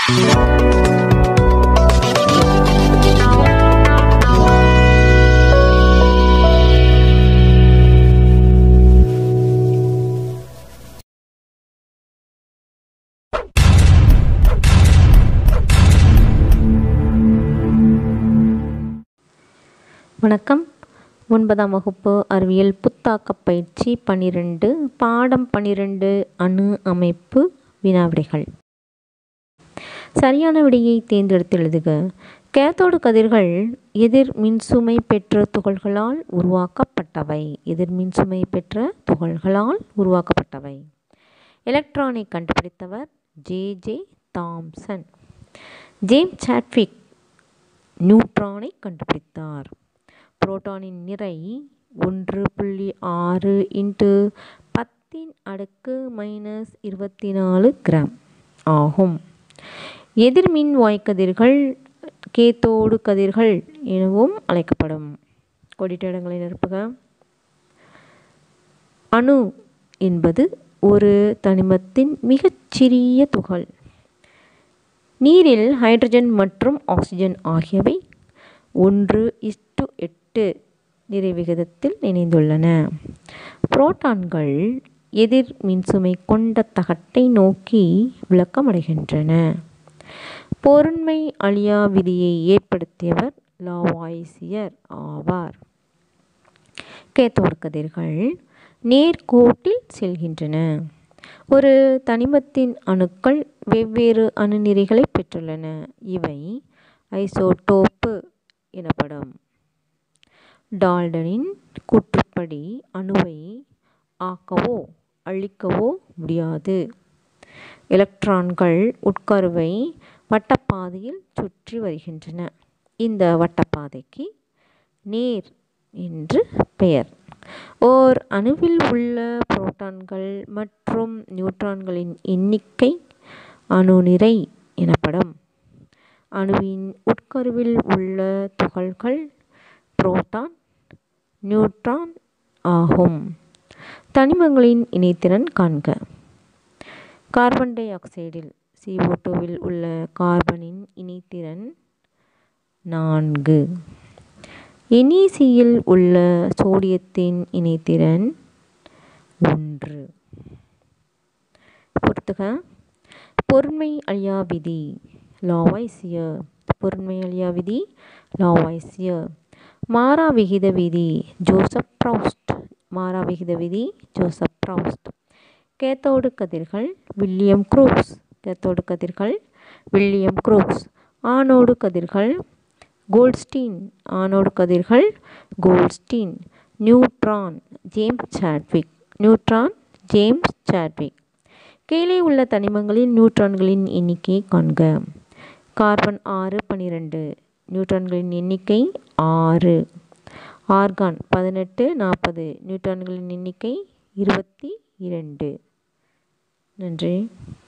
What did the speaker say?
வணக்கம் ஒன்பதாம் வகுப்பு அறிவியல் புத்தாக்க பயிற்சி பன்னிரெண்டு பாடம் பன்னிரெண்டு அணு அமைப்பு வினாவிடைகள் சரியான விடையை தேர்ந்தெடுத்து எழுதுக கேத்தோடு கதிர்கள் எதிர் மின்சுமை பெற்ற துகள்களால் உருவாக்கப்பட்டவை எதிர் மின்சுமை பெற்ற துகள்களால் உருவாக்கப்பட்டவை எலக்ட்ரானை கண்டுபிடித்தவர் J J Thomson James Chadwick நியூட்ரானை கண்டுபிடித்தார் புரோட்டானின் நிறை ஒன்று புள்ளி ஆறு இன்ட்டு பத்தின் அடுக்கு மைனஸ் இருபத்தி நாலு கிராம் ஆகும் எதிர்மின் வாய்க்கதிர்கள் கேத்தோடு கதிர்கள் எனவும் அழைக்கப்படும் கொடிட்ட இடங்களை நிரப்புக அணு என்பது ஒரு தனிமத்தின் மிகச்சிறிய துகள் நீரில் ஹைட்ரஜன் மற்றும் ஆக்சிஜன் ஆகியவை ஒன்று இஸ்டு எட்டு நிறை விகிதத்தில் இணைந்துள்ளன புரோட்டான்கள் எதிர் மின்சுமை கொண்ட தகட்டை நோக்கி விளக்கமடைகின்றன பொருண்மை அழியா விதியை ஏற்படுத்தியவர் லாவாய்சியர் ஆவார் கேத்தோடு கதிர்கள் நேர்கோட்டில் செல்கின்றன ஒரு தனிமத்தின் அணுக்கள் வெவ்வேறு அணுநிறைகளை பெற்றுள்ளன இவை ஐசோடோப்பு எனப்படும் டால்டனின் கூற்றுப்படி அணுவை ஆக்கவோ அழிக்கவோ முடியாது எலக்ட்ரான்கள் உட்கருவை வட்டப்பாதையில் சுற்றி வருகின்றன இந்த வட்டப்பாதைக்கு நேர் என்று பெயர் ஓர் அணுவில் உள்ள புரோட்டான்கள் மற்றும் நியூட்ரான்களின் எண்ணிக்கை அணுநிறை எனப்படும் அணுவின் உட்கருவில் உள்ள துகள்கள் புரோட்டான் நியூட்ரான் ஆகும் தனிமங்களின் இணைத்திறன் காண்க கார்பன் டை ஆக்சைடில் சிஓ டூவில் உள்ள கார்பனின் இணைத்திறன் நான்கு என்இசியில் உள்ள சோடியத்தின் இணைத்திறன் ஒன்று பொறுத்துக பொருண்மை அழியா விதி லாவாய்சியர் பொருண்மை அழியா விதி லாவாய்சியர் மாறா விகித விதி ஜோசப் ப்ரௌஸ்ட் மாறா விகித விதி ஜோசப் ப்ரௌஸ்ட் கேத்தோடு கதிர்கள் வில்லியம் குரூக்ஸ் கேத்தோடு கதிர்கள் வில்லியம் குரூக்ஸ் ஆனோடு கதிர்கள் கோல்ட்ஸ்டீன் ஆனோடு கதிர்கள் Goldstein neutron James Chadwick neutron James Chadwick கீழே உள்ள தனிமங்களின் நியூட்ரான்களின் எண்ணிக்கையை காண்க கார்பன் ஆறு பன்னிரெண்டு நியூட்ரான்களின் எண்ணிக்கை ஆறு ஆர்கான் பதினெட்டு நாற்பது நியூட்ரான்களின் எண்ணிக்கை இருபத்தி இரண்டு நன்றி